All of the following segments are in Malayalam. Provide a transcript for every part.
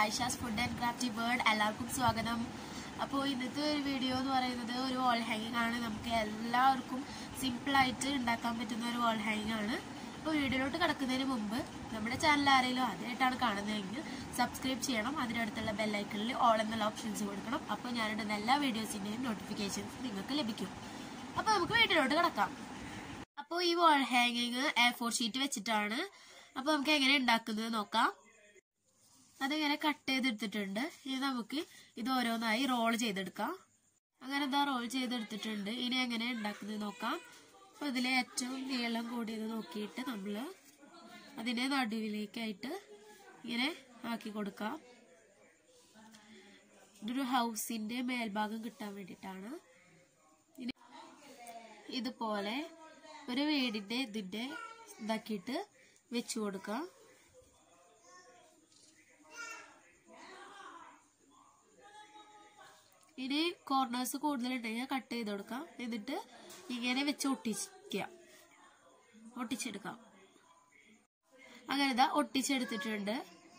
Aisha's food and crafty bird എല്ലാവർക്കും സ്വാഗതം അപ്പോൾ ഇന്നത്തെ ഒരു വീഡിയോ എന്ന് പറയുന്നത് ഒരു വാൾ ഹാങ്ങിങ് ആണ് നമുക്ക് എല്ലാവർക്കും സിമ്പിളായിട്ട് ഉണ്ടാക്കാൻ പറ്റുന്ന ഒരു വാൾ ഹാങ്ങിങ് ആണ് അപ്പോൾ വീഡിയോയിലോട്ട് കിടക്കുന്നതിന് മുമ്പ് നമ്മുടെ ചാനൽ ആരെങ്കിലും ആദ്യമായിട്ടാണ് കാണുന്നതെങ്കിൽ സബ്സ്ക്രൈബ് ചെയ്യണം അതിനടുത്തുള്ള ബെല്ലൈക്കണിൽ ഓൾ എന്നുള്ള ഓപ്ഷൻസ് കൊടുക്കണം അപ്പോൾ ഞാനിടുന്ന എല്ലാ വീഡിയോസിൻ്റെയും നോട്ടിഫിക്കേഷൻസ് നിങ്ങൾക്ക് ലഭിക്കും അപ്പോൾ നമുക്ക് വീഡിയോയിലോട്ട് കിടക്കാം അപ്പോൾ ഈ വാൾ ഹാങ്ങിങ് എ ഫോർ ഷീറ്റ് വെച്ചിട്ടാണ് അപ്പോൾ നമുക്ക് എങ്ങനെ ഉണ്ടാക്കുന്നത് നോക്കാം അതിങ്ങനെ കട്ട് ചെയ്തെടുത്തിട്ടുണ്ട് ഇനി നമുക്ക് ഇത് ഓരോന്നായി റോൾ ചെയ്തെടുക്കാം അങ്ങനെ ഇതാ റോൾ ചെയ്തെടുത്തിട്ടുണ്ട് ഇനി എങ്ങനെ ഉണ്ടാക്കുന്നത് നോക്കാം അപ്പോൾ ഇതിലെ ഏറ്റവും നീളം കൂടിയത് നോക്കിയിട്ട് നമ്മൾ അതിനെ നടുവിലേക്കായിട്ട് ഇങ്ങനെ ആക്കി കൊടുക്കാം ഇതൊരു ഹൗസിന്റെ മേൽഭാഗം കിട്ടാൻ വേണ്ടിയിട്ടാണ് ഇനി ഇതുപോലെ ഒരു വീടിന്റെ ഇതിന്റെ ഇതാക്കിയിട്ട് വെച്ചു കൊടുക്കാം ഇനി കോർണേഴ്സ് കൂടുതലുണ്ടെങ്കിൽ കട്ട് ചെയ്ത് കൊടുക്കാം എന്നിട്ട് ഇങ്ങനെ വെച്ച് ഒട്ടിക്കുക ഒട്ടിച്ചെടുക്കാം അങ്ങനെ ഇതാ ഒട്ടിച്ചെടുത്തിട്ടുണ്ട്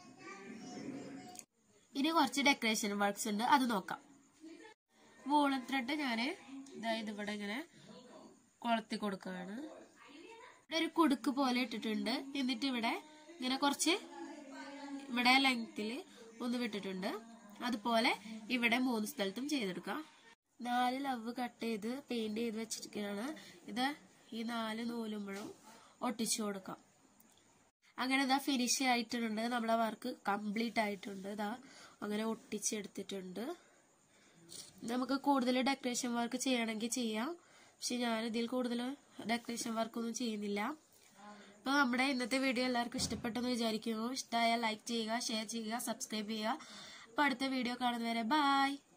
ഇനി കുറച്ച് ഡെക്കറേഷൻ വർക്ക്സ് ഉണ്ട് അത് നോക്കാം വൂളൻ ത്രെഡ് ഞാൻ ഇതായത് ഇവിടെ ഇങ്ങനെ കൊളത്തി കൊടുക്കുകയാണ് ഇവിടെ ഒരു കുടുക്ക് പോലെ ഇട്ടിട്ടുണ്ട് എന്നിട്ട് ഇവിടെ ഇങ്ങനെ കുറച്ച് ഇവിടെ ലെങ്ത്തിൽ ഒന്ന് വിട്ടിട്ടുണ്ട് അതുപോലെ ഇവിടെ മൂന്ന് സ്ഥലത്തും ചെയ്തെടുക്കാം നാല് ലവ് കട്ട് ചെയ്ത് പെയിന്റ് ചെയ്ത് വെച്ചിരിക്കുകയാണ് ഇത് ഈ നാല് നൂലുമ്പോഴും ഒട്ടിച്ചു കൊടുക്കാം അങ്ങനെ ഇതാ ഫിനിഷ് ആയിട്ടുണ്ട് നമ്മുടെ വർക്ക് കംപ്ലീറ്റ് ആയിട്ടുണ്ട് ഇതാ അങ്ങനെ ഒട്ടിച്ചെടുത്തിട്ടുണ്ട് നമുക്ക് കൂടുതൽ ഡെക്കറേഷൻ വർക്ക് ചെയ്യണമെങ്കിൽ ചെയ്യാം പക്ഷെ ഞാൻ ഇതിൽ കൂടുതൽ ഡെക്കറേഷൻ വർക്കൊന്നും ചെയ്യുന്നില്ല അപ്പോൾ നമ്മുടെ ഇന്നത്തെ വീഡിയോ എല്ലാവർക്കും ഇഷ്ടപ്പെട്ടെന്ന് വിചാരിക്കുന്നു ഇഷ്ടമായാൽ ലൈക്ക് ചെയ്യുക ഷെയർ ചെയ്യുക സബ്സ്ക്രൈബ് ചെയ്യുക അപ്പോൾ അടുത്ത വീഡിയോ കാണുന്നവരെ ബായ്